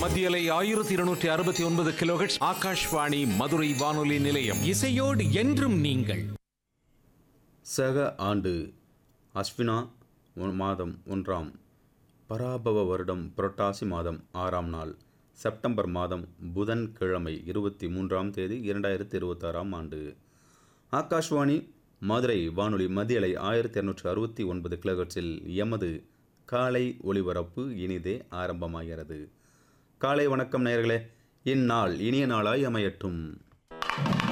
மத்தியலை ஆயிரத்தி இருநூற்றி அறுபத்தி ஒன்பது கிலோஹெட்ஸ் ஆகாஷ்வாணி மதுரை வானொலி நிலையம் இசையோடு என்றும் நீங்கள் சக ஆண்டு அஸ்வினா ஒ- மாதம் ஒன்றாம் பராபவ வருடம் புரட்டாசி மாதம் ஆறாம் நாள் செப்டம்பர் மாதம் புதன் கிழமை இருபத்தி மூன்றாம் தேதி இரண்டாயிரத்தி இருபத்தாறாம் ஆண்டு ஆகாஷ்வாணி மதுரை வானொலி மதியலை ஆயிரத்தி இரநூற்றி அறுபத்தி ஒன்பது கிலோகட்ஸில் எமது காலை ஒளிபரப்பு இனிதே ஆரம்பமாகிறது காலை வணக்கம் நேயர்களே இந்நாள் இனிய நாளாய் அமையட்டும்